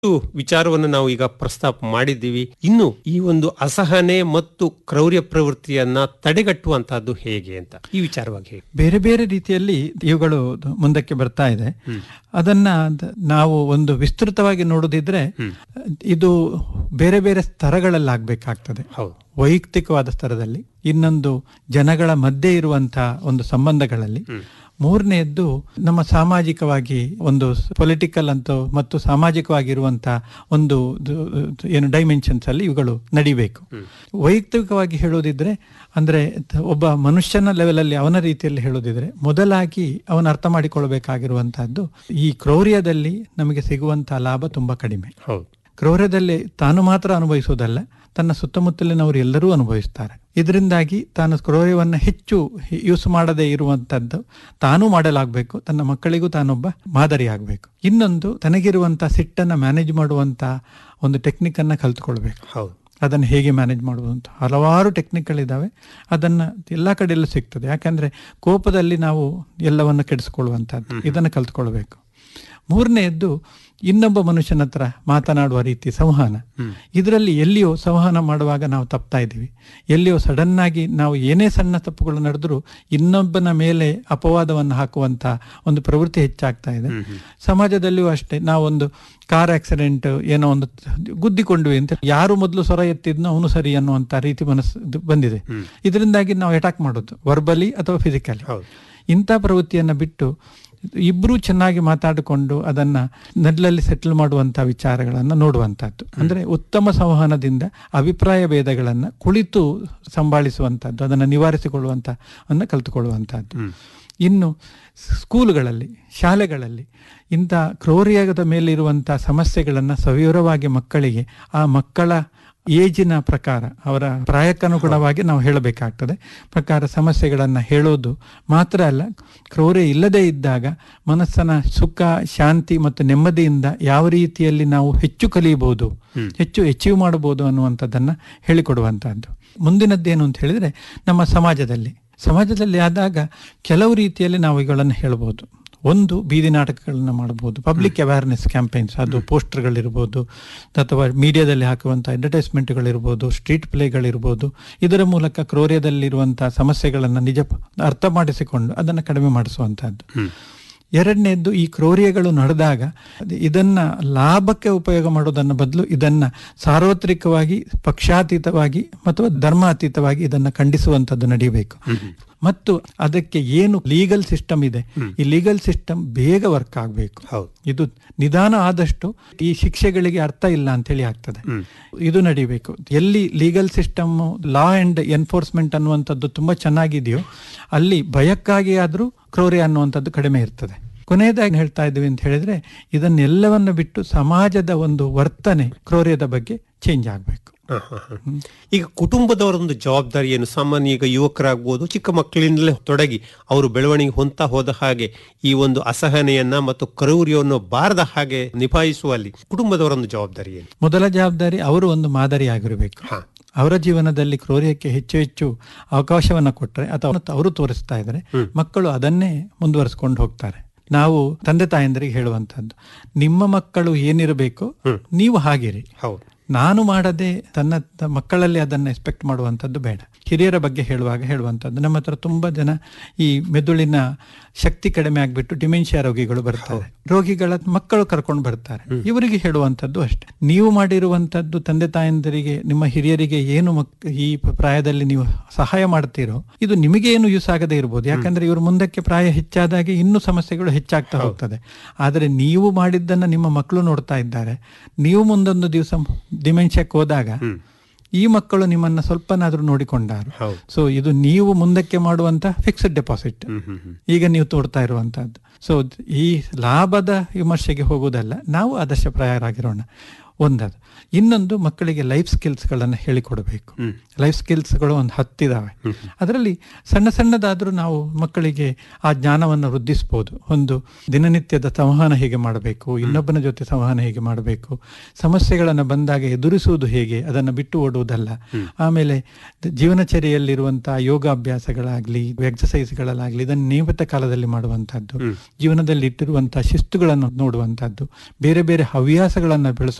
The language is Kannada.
ವಿಚಾರವನ್ನು ನಾವು ಈಗ ಪ್ರಸ್ತಾಪ ಮಾಡಿದ್ದೀವಿ ಇನ್ನು ಈ ಒಂದು ಅಸಹನೆ ಮತ್ತು ಕ್ರೌರ್ಯ ಪ್ರವೃತ್ತಿಯನ್ನ ತಡೆಗಟ್ಟುವಂತಹದ್ದು ಹೇಗೆ ಅಂತ ಈ ವಿಚಾರವಾಗಿ ಹೇಳಿ ಬೇರೆ ಬೇರೆ ರೀತಿಯಲ್ಲಿ ಇವುಗಳು ಮುಂದಕ್ಕೆ ಬರ್ತಾ ಇದೆ ಅದನ್ನ ದ- ನಾವು ಒಂದು ವಿಸ್ತೃತವಾಗಿ ನೋಡುದಿದ್ರೆ ಇದು ಬೇರೆ ಬೇರೆ ಸ್ತರಗಳಲ್ಲಿ ಆಗ್ಬೇಕಾಗ್ತದೆ ಹೌದು ವೈಯಕ್ತಿಕವಾದ ಸ್ತರದಲ್ಲಿ ಇನ್ನೊಂದು ಜನಗಳ ಮಧ್ಯೆ ಇರುವಂತಹ ಒಂದು ಸಂಬಂಧಗಳಲ್ಲಿ ಮೂರನೆಯದ್ದು ನಮ್ಮ ಸಾಮಾಜಿಕವಾಗಿ ಒಂದು ಪೊಲಿಟಿಕಲ್ ಅಂತ ಮತ್ತು ಸಾಮಾಜಿಕವಾಗಿರುವಂತಹ ಒಂದು ದು- ದು- ಏನು ಡೈಮೆನ್ಷನ್ಸ್ ಅಲ್ಲಿ ಇವುಗಳು ನಡಿಬೇಕು ವೈಯಕ್ತಿಕವಾಗಿ ಹೇಳೋದಿದ್ರೆ ಅಂದ್ರೆ ತ- ಒಬ್ಬ ಮನುಷ್ಯನ ಲೆವೆಲಲ್ಲಿ ಅವನ ರೀತಿಯಲ್ಲಿ ಹೇಳೋದಿದ್ರೆ ಮೊದಲಾಗಿ ಅವನು ಅರ್ಥ ಮಾಡಿಕೊಳ್ಬೇಕಾಗಿರುವಂತಹದ್ದು ಈ ಕ್ರೌರ್ಯದಲ್ಲಿ ನಮಗೆ ಸಿಗುವಂತಹ ಲಾಭ ತುಂಬಾ ಕಡಿಮೆ ಹೌದು ಕ್ರೌರ್ಯದಲ್ಲಿ ತಾನು ಮಾತ್ರ ಅನುಭವಿಸುವುದಲ್ಲ ತನ್ನ ಸುತ್ತಮುತ್ತಲಿನವರು ಎಲ್ಲರೂ ಅನುಭವಿಸ್ತಾರೆ ಇದರಿಂದಾಗಿ ತಾನು ಕ್ರೌರ್ಯವನ್ನು ಹೆಚ್ಚು ಯೂಸ್ ಮಾಡದೇ ಇರುವಂತದ್ದು ತಾನೂ ಮಾಡಲಾಗಬೇಕು ತನ್ನ ಮಕ್ಕಳಿಗೂ ತಾನೊಬ್ಬ ಮಾದರಿ ಆಗಬೇಕು ಇನ್ನೊಂದು ತನಗಿರುವಂತಹ ಸಿಟ್ಟನ್ನು ಮ್ಯಾನೇಜ್ ಮಾಡುವಂತ ಒಂದು ಟೆಕ್ನಿಕ್ ಅನ್ನ ಕಲ್ತ್ಕೊಳ್ಬೇಕು ಹೌದು ಅದನ್ನು ಹೇಗೆ ಮ್ಯಾನೇಜ್ ಮಾಡುವುದು ಅಂತ ಹಲವಾರು ಟೆಕ್ನಿಕ್ಗಳಿದ್ದಾವೆ ಅದನ್ನು ಎಲ್ಲ ಕಡೆಯಲ್ಲೂ ಸಿಗ್ತದೆ ಯಾಕಂದ್ರೆ ಕೋಪದಲ್ಲಿ ನಾವು ಎಲ್ಲವನ್ನು ಕೆಡಿಸ್ಕೊಳ್ಳುವಂಥದ್ದು ಇದನ್ನು ಕಲ್ತ್ಕೊಳ್ಬೇಕು ಮೂರನೆಯದ್ದು ಇನ್ನೊಬ್ಬ ಮನುಷ್ಯನ ಹತ್ರ ಮಾತನಾಡುವ ರೀತಿ ಸಂವಹನ ಇದರಲ್ಲಿ ಎಲ್ಲಿಯೋ ಸಂವಹನ ಮಾಡುವಾಗ ನಾವು ತಪ್ತಾ ಇದ್ದೀವಿ ಎಲ್ಲಿಯೋ ಸಡನ್ ಆಗಿ ನಾವು ಏನೇ ಸಣ್ಣ ತಪ್ಪುಗಳು ನಡೆದರೂ ಇನ್ನೊಬ್ಬನ ಮೇಲೆ ಅಪವಾದವನ್ನು ಹಾಕುವಂತ ಒಂದು ಪ್ರವೃತ್ತಿ ಹೆಚ್ಚಾಗ್ತಾ ಇದೆ ಸಮಾಜದಲ್ಲಿಯೂ ಅಷ್ಟೇ ನಾವೊಂದು ಕಾರ್ ಆಕ್ಸಿಡೆಂಟ್ ಏನೋ ಒಂದು ಗುದ್ದಿಕೊಂಡ್ವಿ ಅಂತ ಯಾರು ಮೊದಲು ಸ್ವರ ಎತ್ತಿದ್ನೋ ಅವನು ಸರಿ ಅನ್ನುವಂತ ರೀತಿ ಮನಸ್ಸು ಇದು ಬಂದಿದೆ ಇದರಿಂದಾಗಿ ನಾವು ಅಟ್ಯಾಕ್ ಮಾಡೋದು ವರ್ಬಲಿ ಅಥವಾ ಫಿಸಿಕಲಿ ಹೌದು ಇಂಥ ಪ್ರವೃತ್ತಿಯನ್ನು ಬಿಟ್ಟು ಇಬ್ರು ಚೆನ್ನಾಗಿ ಮಾತಾಡಿಕೊಂಡು ಅದನ್ನ ನಡ್ಲಲ್ಲಿ ಸೆಟಲ್ ಮಾಡುವಂತ ವಿಚಾರಗಳನ್ನ ನೋಡುವಂತಹದ್ದು ಅಂದ್ರೆ ಉತ್ತಮ ಸಂವಹನದಿಂದ ಅಭಿಪ್ರಾಯ ಭೇದಗಳನ್ನ ಕುಳಿತು ಸಂಭಾಳಿಸುವಂತಹದ್ದು ಅದನ್ನ ನಿವಾರಿಸಿಕೊಳ್ಳುವಂತ ಅನ್ನ ಕಲ್ತುಕೊಳ್ಳುವಂತಹದ್ದು ಇನ್ನು ಸ್ಕೂಲುಗಳಲ್ಲಿ ಶಾಲೆಗಳಲ್ಲಿ ಇಂಥ ಕ್ರೌರ್ಯದ ಮೇಲಿರುವಂತಹ ಸಮಸ್ಯೆಗಳನ್ನ ಸವಿವರವಾಗಿ ಮಕ್ಕಳಿಗೆ ಆ ಮಕ್ಕಳ ಏಜಿನ ಪ್ರಕಾರ ಅವರ ಪ್ರಾಯಕ್ಕನುಗುಣವಾಗಿ ನಾವು ಹೇಳಬೇಕಾಗ್ತದೆ ಪ್ರಕಾರ ಸಮಸ್ಯೆಗಳನ್ನ ಹೇಳೋದು ಮಾತ್ರ ಅಲ್ಲ ಕ್ರೌರ್ಯ ಇಲ್ಲದೆ ಇದ್ದಾಗ ಮನಸ್ಸನ ಸುಖ ಶಾಂತಿ ಮತ್ತು ನೆಮ್ಮದಿಯಿಂದ ಯಾವ ರೀತಿಯಲ್ಲಿ ನಾವು ಹೆಚ್ಚು ಕಲಿಯಬಹುದು ಹೆಚ್ಚು ಅಚೀವ್ ಮಾಡಬಹುದು ಅನ್ನುವಂಥದ್ದನ್ನ ಹೇಳಿಕೊಡುವಂತಹದ್ದು ಮುಂದಿನದ್ದೇನು ಅಂತ ಹೇಳಿದ್ರೆ ನಮ್ಮ ಸಮಾಜದಲ್ಲಿ ಸಮಾಜದಲ್ಲಿ ಆದಾಗ ಕೆಲವು ರೀತಿಯಲ್ಲಿ ನಾವು ಇವುಗಳನ್ನು ಹೇಳಬಹುದು ಒಂದು ಬೀದಿ ನಾಟಕಗಳನ್ನ ಮಾಡಬಹುದು ಪಬ್ಲಿಕ್ ಅವೇರ್ನೆಸ್ ಕ್ಯಾಂಪೇನ್ಸ್ ಅದು ಪೋಸ್ಟರ್ಗಳಿರ್ಬೋದು ಅಥವಾ ಮೀಡಿಯಾದಲ್ಲಿ ಹಾಕುವಂಥ ಅಡ್ವರ್ಟೈಸ್ಮೆಂಟ್ಗಳಿರ್ಬೋದು ಸ್ಟ್ರೀಟ್ ಪ್ಲೇಗಳಿರ್ಬೋದು ಇದರ ಮೂಲಕ ಕ್ರೌರ್ಯದಲ್ಲಿರುವಂತಹ ಸಮಸ್ಯೆಗಳನ್ನು ನಿಜ ಅರ್ಥ ಮಾಡಿಸಿಕೊಂಡು ಅದನ್ನು ಕಡಿಮೆ ಮಾಡಿಸುವಂತಹದ್ದು ಎರಡನೇದ್ದು ಈ ಕ್ರೌರ್ಯಗಳು ನಡೆದಾಗ ಅದು ಇದನ್ನ ಲಾಭಕ್ಕೆ ಉಪಯೋಗ ಮಾಡೋದನ್ನ ಬದಲು ಇದನ್ನ ಸಾರ್ವತ್ರಿಕವಾಗಿ ಪಕ್ಷಾತೀತವಾಗಿ ಅಥವಾ ಧರ್ಮಾತೀತವಾಗಿ ಇದನ್ನ ಖಂಡಿಸುವಂತದ್ದು ನಡೆಯಬೇಕು ಮತ್ತು ಅದಕ್ಕೆ ಏನು ಲೀಗಲ್ ಸಿಸ್ಟಮ್ ಇದೆ ಈ ಲೀಗಲ್ ಸಿಸ್ಟಮ್ ಬೇಗ ವರ್ಕ್ ಆಗಬೇಕು ಹೌದು ಇದು ನಿಧಾನ ಆದಷ್ಟು ಈ ಶಿಕ್ಷೆಗಳಿಗೆ ಅರ್ಥ ಇಲ್ಲ ಅಂತೇಳಿ ಆಗ್ತದೆ ಇದು ನಡಿಬೇಕು ಎಲ್ಲಿ legal system law and enforcement ಅನ್ನುವಂಥದ್ದು ತುಂಬಾ ಚೆನ್ನಾಗಿದೆಯೋ ಅಲ್ಲಿ ಭಯಕ್ಕಾಗಿ ಆದ್ರೂ ಕ್ರೌರ್ಯ ಅನ್ನುವಂಥದ್ದು ಕಡಿಮೆ ಇರ್ತದೆ ಕೊನೆಯದಾಗಿ ಹೇಳ್ತಾ ಇದ್ದೀವಿ ಅಂತ ಹೇಳಿದ್ರೆ ಇದನ್ನೆಲ್ಲವನ್ನು ಬಿಟ್ಟು ಸಮಾಜದ ಒಂದು ವರ್ತನೆ ಕ್ರೌರ್ಯದ ಬಗ್ಗೆ ಚೇಂಜ್ ಆಗಬೇಕು ಹ, ಹ, ಹ. ಈಗ ಕುಟುಂಬದವರ ಒಂದು ಜವಾಬ್ದಾರಿ ಏನು ಸಾಮಾನ್ಯ ಈಗ ಯುವಕರಾಗ್ಬೋದು ಚಿಕ್ಕ ಮಕ್ಕಳಿಂದಲೇ ತೊಡಗಿ ಅವರು ಬೆಳವಣಿಗೆ ಹೊಂತ ಹೋದ ಹಾಗೆ ಈ ಒಂದು ಅಸಹನೆಯನ್ನ ಮತ್ತು ಕ್ರೌರ್ಯವನ್ನು ಬಾರದ ಹಾಗೆ ನಿಭಾಯಿಸುವಲ್ಲಿ ಕುಟುಂಬದವರ ಒಂದು ಜವಾಬ್ದಾರಿ ಏನು ಮೊದಲ ಜವಾಬ್ದಾರಿ ಅವರು ಒಂದು ಮಾದರಿ ಆಗಿರಬೇಕು ಹಾ ಅವರ ಜೀವನದಲ್ಲಿ ಕ್ರೌರ್ಯಕ್ಕೆ ಹೆಚ್ಚು ಹೆಚ್ಚು ಅವಕಾಶವನ್ನ ಕೊಟ್ಟರೆ ಅಥವಾ ಅವರು ತೋರಿಸ್ತಾ ಇದ್ದಾರೆ ಮಕ್ಕಳು ಅದನ್ನೇ ಮುಂದುವರಿಸಿಕೊಂಡು ಹೋಗ್ತಾರೆ ನಾವು ತಂದೆ ತಾಯಂದರಿಗೆ ಹೇಳುವಂತದ್ದು ನಿಮ್ಮ ಮಕ್ಕಳು ಏನಿರಬೇಕು ನೀವು ಹಾಗಿರಿ ಹೌದು ನಾನು ಮಾಡದೆ ತನ್ನ ತ- ಮಕ್ಕಳಲ್ಲಿ ಅದನ್ನು ಎಕ್ಸ್ಪೆಕ್ಟ್ ಮಾಡುವಂಥದ್ದು ಬೇಡ ಹಿರಿಯರ ಬಗ್ಗೆ ಹೇಳುವಾಗ ಹೇಳುವಂಥದ್ದು ನಮ್ಮ ಹತ್ರ ತುಂಬಾ ಜನ ಈ ಮೆದುಳಿನ ಶಕ್ತಿ ಕಡಿಮೆ ಆಗ್ಬಿಟ್ಟು ಡಿಮೆನ್ಷಿಯಾ ರೋಗಿಗಳು ಬರ್ತಾರೆ ರೋಗಿಗಳ ಮಕ್ಕಳು ಕರ್ಕೊಂಡು ಬರ್ತಾರೆ ಇವರಿಗೆ ಹೇಳುವಂಥದ್ದು ಅಷ್ಟೇ ನೀವು ಮಾಡಿರುವಂಥದ್ದು ತಂದೆ ತಾಯಂದಿರಿಗೆ ನಿಮ್ಮ ಹಿರಿಯರಿಗೆ ಏನು ಮಕ್ ಈ ಪ್ರಾಯದಲ್ಲಿ ನೀವು ಸಹಾಯ ಮಾಡ್ತೀರೋ ಇದು ನಿಮಗೆ ಏನು ಯೂಸ್ ಆಗದೆ ಇರ್ಬೋದು ಯಾಕಂದ್ರೆ ಇವರು ಮುಂದಕ್ಕೆ ಪ್ರಾಯ ಹೆಚ್ಚಾದಾಗೆ ಇನ್ನೂ ಸಮಸ್ಯೆಗಳು ಹೆಚ್ಚಾಗ್ತಾ ಹೋಗ್ತದೆ ಆದರೆ ನೀವು ಮಾಡಿದ್ದನ್ನ ನಿಮ್ಮ ಮಕ್ಕಳು ನೋಡ್ತಾ ಇದ್ದಾರೆ ನೀವು ಮುಂದೊಂದು ದಿವಸ ಡಿಮೆನ್ಷಿಯಾಕ್ ಹೋದಾಗ ಈ ಮಕ್ಕಳು ನಿಮ್ಮನ್ನ ಸ್ವಲ್ಪನಾದ್ರೂ ನೋಡಿಕೊಂಡಾರು ಹೌದು ಸೊ ಇದು ನೀವು ಮುಂದಕ್ಕೆ ಮಾಡುವಂತ ಫಿಕ್ಸ್ಡ್ ಡೆಪಾಸಿಟ್ ಹ್ಮ್ ಹ್ಮ್ ಹ್ಮ್ ಈಗ ನೀವು ತೋಡ್ತಾ ಇರುವಂತಹದ್ದು ಸೊ ಈ ಲಾಭದ ವಿಮರ್ಶೆಗೆ ಹೋಗುವುದಲ್ಲ ನಾವು ಆದರ್ಶಪ್ರಾಯರಾಗಿರೋಣ ಒಂದದು ಇನ್ನೊಂದು ಮಕ್ಕಳಿಗೆ ಲೈಫ್ ಸ್ಕಿಲ್ಸ್ಗಳನ್ನು ಹೇಳಿಕೊಡಬೇಕು ಲೈಫ್ ಸ್ಕಿಲ್ಸ್ಗಳು ಒಂದು ಹತ್ತಿದಾವೆ ಅದರಲ್ಲಿ ಸಣ್ಣ ಸಣ್ಣದಾದರೂ ನಾವು ಮಕ್ಕಳಿಗೆ ಆ ಜ್ಞಾನವನ್ನು ವೃದ್ಧಿಸ್ಬೋದು ಒಂದು ದಿನನಿತ್ಯದ ಸಂವಹನ ಹೇಗೆ ಮಾಡಬೇಕು ಇನ್ನೊಬ್ಬನ ಜೊತೆ ಸಂವಹನ ಹೇಗೆ ಮಾಡಬೇಕು ಸಮಸ್ಯೆಗಳನ್ನು ಬಂದಾಗ ಎದುರಿಸುವುದು ಹೇಗೆ ಅದನ್ನು ಬಿಟ್ಟು ಓಡುವುದಲ್ಲ ಆಮೇಲೆ ದ- ಜೀವನಚರ್ಯೆಯಲ್ಲಿರುವಂತಹ ಯೋಗಾಭ್ಯಾಸಗಳಾಗ್ಲಿ ಎಕ್ಸಸೈಸ್ಗಳಾಗಲಿ ಇದನ್ನು ನಿಯಮಿತ ಕಾಲದಲ್ಲಿ ಮಾಡುವಂತಹದ್ದು ಜೀವನದಲ್ಲಿ ಇಟ್ಟಿರುವಂತಹ ಶಿಸ್ತುಗಳನ್ನು ನೋಡುವಂತಹದ್ದು ಬೇರೆ ಬೇರೆ ಹವ್ಯಾಸಗಳನ್ನು ಬೆಳೆಸ